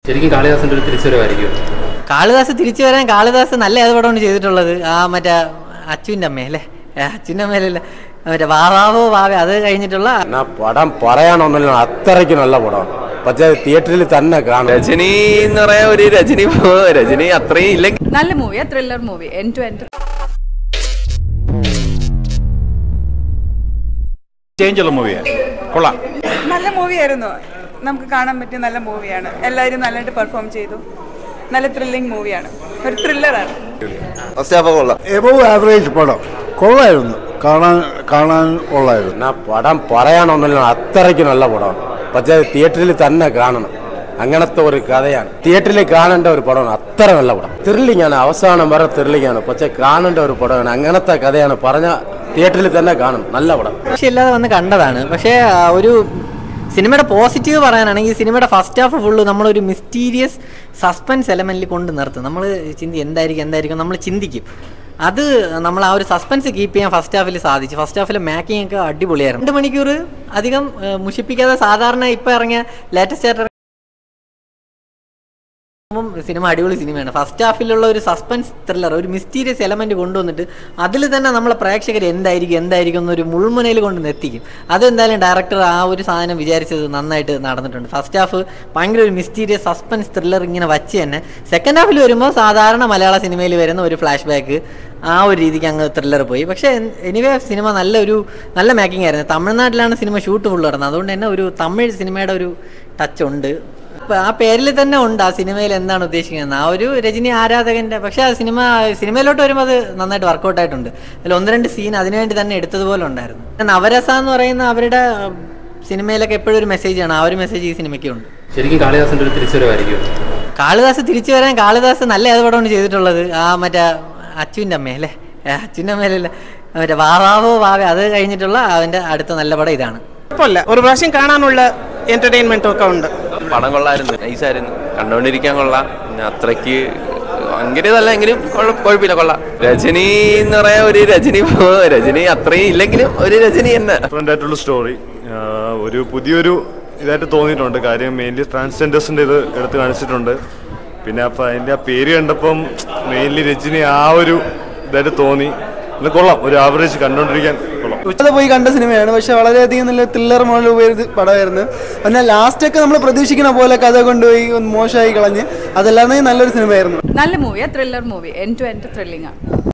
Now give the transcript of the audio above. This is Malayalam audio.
ശരിക്കും കാളിദാസന്റെ ഒരു തിരിച്ചുവരവായിരിക്കും കാളിദാസ് തിരിച്ചു വരാൻ കാളിദാസ് നല്ല ഏത് പടമാണ് ചെയ്തിട്ടുള്ളത് ആ മറ്റേ അച്ചുവിൻ്റെ അമ്മ അല്ലേ അച്ഛൻ്റെ അമ്മയിലല്ല മറ്റേ വാവാവോ വാവേ അത് കഴിഞ്ഞിട്ടുള്ള എന്നാ പടം പറയാനൊന്നുമില്ല അത്രയ്ക്ക് നല്ല പടം പക്ഷേ തിയേറ്ററിൽ തന്നെ കാണും രജനി എന്ന് പറയാ ഒരു രജനി പോ രജനി അത്രയും ഇല്ലെങ്കിൽ നല്ല മൂവിയാ thriller movie end to end change ഉള്ള മൂവിയാണ് കൊള്ളാം നല്ല മൂവിയായിരുന്നു നമുക്ക് കാണാൻ പറ്റിയ നല്ല മൂവിയാണ് എല്ലാവരും നല്ലതായിട്ട് പെർഫോം ചെയ്തു നല്ല ത്രില്ലിംഗ് മൂവിയാണ് ഒരു ത്രില്ലറാണ് ഫസ്റ്റ് ഹാഫ് കൊള്ളാം എബവ് ആവറേജ് പടം കൊള്ളായിരുന്നു കാണാൻ കാണാൻ കൊള്ളായിരുന്നു എന്നാ പടം പറയാനൊന്നുമില്ല അത്രയ്ക്ക് നല്ല പടം പക്ഷേ തിയേറ്ററിൽ തന്നെ കാണണം അങ്ങനത്തെ ഒരു കഥയാണ് തിയേറ്ററിൽ കാണേണ്ട ഒരു പടമാണ് അത്ര നല്ല പടം ത്രില്ലിംഗ് ആണ് അവസാനം വരെ ത്രില്ലിംഗ് ആണ് പക്ഷെ കാണേണ്ട ഒരു പടമാണ് അങ്ങനത്തെ കഥയാണ് പറഞ്ഞ തിയേറ്ററിൽ തന്നെ കാണണം നല്ല പടം ഇല്ലാതെ വന്ന് കണ്ടതാണ് പക്ഷേ ആ, ഒരു സിനിമയുടെ പോസിറ്റീവ് പറയാനാണെങ്കിൽ സിനിമയുടെ ഫസ്റ്റ് ഹാഫ് ഫുള്ള് നമ്മളൊരു മിസ്റ്റീരിയസ് സസ്പെൻസ് എലമെന്റിൽ കൊണ്ട് നിർത്തും നമ്മൾ ചിന്തി എന്തായിരിക്കും എന്തായിരിക്കും നമ്മൾ ചിന്തിക്കും അത് നമ്മൾ ആ ഒരു സസ്പെൻസ് കീപ്പ് ചെയ്യാൻ ഫസ്റ്റ് ഹാഫിൽ സാധിച്ചു ഫസ്റ്റ് ഹാഫിൽ മേക്കിംഗ് ഒക്കെ അടിപൊളിയായിരുന്നു രണ്ട് മണിക്കൂർ അധികം ഏ, മുഷിപ്പിക്കാതെ സാധാരണ ഇപ്പം ഇറങ്ങിയ ലേറ്റസ്റ്റ് ആയിട്ട് ഉം സിനിമ അടിപൊളി സിനിമയാണ് ഫസ്റ്റ് ഹാഫിലുള്ള ഒരു സസ്പെൻസ് ത്രില്ലർ ഒരു മിസ്റ്റീരിയസ് എലമെന്റ് കൊണ്ടുവന്നിട്ട് അതിൽ തന്നെ നമ്മളെ പ്രേക്ഷകർ എന്തായിരിക്കും എന്തായിരിക്കും എന്നൊരു മുൾമുനയിൽ കൊണ്ട് എത്തിക്കും അതെന്തായാലും ഡയറക്ടർ ആ ഒരു സാധനം വിചാരിച്ചത് നന്നായിട്ട് നടന്നിട്ടുണ്ട് ഫസ്റ്റ് ഹാഫ് ഭയങ്കര ഒരു മിസ്റ്റീരിയസ് സസ്പെൻസ് ത്രില്ലർ ഇങ്ങനെ വച്ച് തന്നെ സെക്കൻഡ് ഹാഫിൽ വരുമ്പോൾ സാധാരണ മലയാള സിനിമയിൽ വരുന്ന ഒരു ഫ്ലാഷ് ബാക്ക് ആ ഒരു രീതിക്ക് അങ്ങ് ത്രില്ലർ പോയി പക്ഷേ എനിവേ സിനിമ നല്ലൊരു നല്ല മേക്കിംഗ് ആയിരുന്നു തമിഴ്നാട്ടിലാണ് സിനിമ ഷൂട്ട് ഫുൾ നടന്നത് അതുകൊണ്ട് തന്നെ ഒരു തമിഴ് സിനിമയുടെ ഒരു ടച്ച് ഉണ്ട് ഇപ്പൊ ആ പേരിൽ തന്നെ ഉണ്ട് ആ സിനിമയിൽ എന്താണ് ഉദ്ദേശിക്കുന്നത് ആ ഒരു രജനി ആരാധകന്റെ പക്ഷെ ആ സിനിമ സിനിമയിലോട്ട് വരുമ്പോൾ അത് നന്നായിട്ട് വർക്കൗട്ട് ആയിട്ടുണ്ട് അതിൽ ഒന്ന് രണ്ട് സീൻ അതിനുവേണ്ടി തന്നെ എടുത്തതുപോലെ ഉണ്ടായിരുന്നു പിന്നെ നവരസ എന്ന് പറയുന്ന അവരുടെ ഉം, സിനിമയിലൊക്കെ എപ്പോഴും ഒരു മെസ്സേജാണ് ആ ഒരു മെസ്സേജ് ഈ സിനിമയ്ക്ക് ഉണ്ട് ശരിക്കും കാളിദാസന്റെ ഒരു തിരിച്ചുവരവായിരിക്കും കാളിദാസ് തിരിച്ചു വരാൻ കാളിദാസ് നല്ല ഏത് പടമാണ് ചെയ്തിട്ടുള്ളത് ആ മറ്റേ അച്ചുവിൻ്റെ അമ്മ അല്ലേ അച്ഛൻ്റെ അമ്മയിലല്ല മറ്റേ വാവാവോ വാവേ അത് കഴിഞ്ഞിട്ടുള്ള അവൻ്റെ അടുത്ത നല്ല പടം ഇതാണ് കുഴപ്പമില്ല ഒരു പ്രാവശ്യം കാണാനുള്ള എന്റർടൈൻമെന്റും ഒക്കെ ഉണ്ട് പടം കൊള്ളായിരുന്നു നൈസായിരുന്നു കണ്ടോണ്ടിരിക്കാൻ കൊള്ളാം പിന്നെ അത്രയ്ക്ക് ഭയങ്കര ഇതല്ല എങ്കിലും കുഴ- കുഴപ്പമില്ല കൊള്ളാം രജനി എന്ന് പറയാ ഒരു രജനി പോ രജനി അത്രയും ഇല്ലെങ്കിലും ഒരു രജനി തന്നെ ഡിഫറെൻ്റ് ആയിട്ടുള്ള സ്റ്റോറി ഒരു പുതിയൊരു ഇതായിട്ട് തോന്നിയിട്ടുണ്ട് കാര്യം മെയിൻലി ട്രാൻസ്ജെൻഡേഴ്സിൻ്റെ ഇത് എടുത്ത് കാണിച്ചിട്ടുണ്ട് പിന്നെ അപ്പം അതിൻ്റെ ആ പേര് കണ്ടപ്പം മെയിൻലി രജനി ആ ഒരു ഇതായിട്ട് തോന്നി ഇത് കൊള്ളാം ഒരു ആവറേജ് കണ്ടോണ്ടിരിക്കാൻ കൊള്ളാം ഉച്ചത പോയി കണ്ട സിനിമയാണ് പക്ഷെ വളരെയധികം നല്ല ത്രില്ലർ മോഡൽ ഉപയോഗിച്ച് പടമായിരുന്നു എന്നാൽ ലാസ്റ്റ് ഒക്കെ നമ്മൾ പ്രതീക്ഷിക്കുന്ന പോലെ കഥ കൊണ്ടുപോയി ഒന്ന് മോശമായി കളഞ്ഞ് അതല്ലാതെ നല്ലൊരു സിനിമയായിരുന്നു നല്ല മൂവിയാ thriller movie end to end thrilling ആണ്